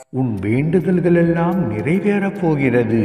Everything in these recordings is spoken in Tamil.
உன் வேண்டுதல்கள் எல்லாம் நிறைவேறப் போகிறது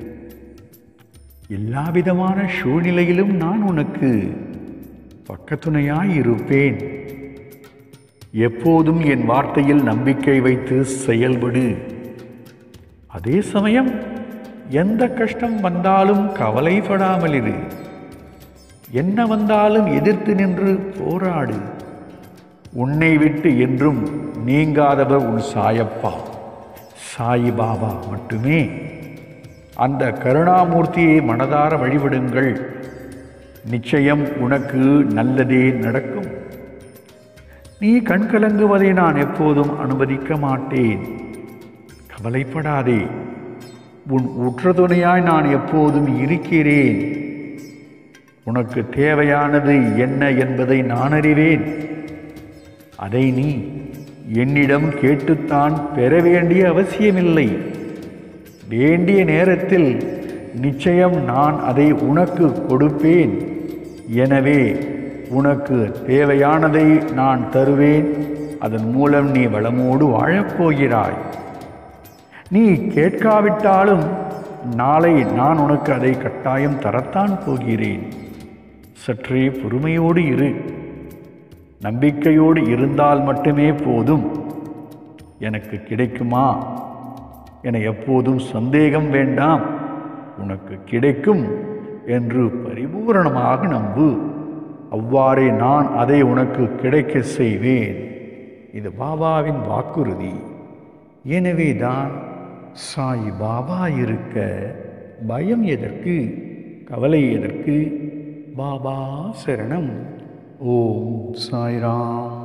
எல்லா விதமான சூழ்நிலையிலும் நான் உனக்கு பக்கத்துணையாய் இருப்பேன் எப்போதும் என் வார்த்தையில் நம்பிக்கை வைத்து செயல்படு அதே சமயம் எந்த கஷ்டம் வந்தாலும் கவலைப்படாமல் இரு என்ன வந்தாலும் எதிர்த்து நின்று போராடு உன்னை விட்டு என்றும் நீங்காதவர் உன் சாயப்பா சாயி பாபா மட்டுமே அந்த கருணாமூர்த்தியை மனதார வழிபடுங்கள் நிச்சயம் உனக்கு நல்லதே நடக்கும் நீ கண் கலங்குவதை நான் எப்போதும் அனுமதிக்க மாட்டேன் கவலைப்படாதே உன் உற்ற துணையாய் நான் எப்போதும் இருக்கிறேன் உனக்கு தேவையானது என்ன என்பதை நான் அறிவேன் அதை நீ என்னிடம் கேட்டுத்தான் பெற வேண்டிய அவசியமில்லை வேண்டிய நேரத்தில் நிச்சயம் நான் அதை உனக்கு கொடுப்பேன் எனவே உனக்கு தேவையானதை நான் தருவேன் அதன் மூலம் நீ வளமோடு வாழப்போகிறாய் நீ கேட்காவிட்டாலும் நாளை நான் உனக்கு அதை கட்டாயம் தரத்தான் போகிறேன் சற்றே பொறுமையோடு இரு நம்பிக்கையோடு இருந்தால் மட்டுமே போதும் எனக்கு கிடைக்குமா என எப்போதும் சந்தேகம் வேண்டாம் உனக்கு கிடைக்கும் என்று பரிபூரணமாக நம்பு அவ்வாறே நான் அதை உனக்கு கிடைக்க செய்வேன் இது பாபாவின் வாக்குறுதி எனவே தான் சாய் பாபா இருக்க பயம் எதற்கு கவலை எதற்கு பாபா சரணம் ஓம் சாய்ராம்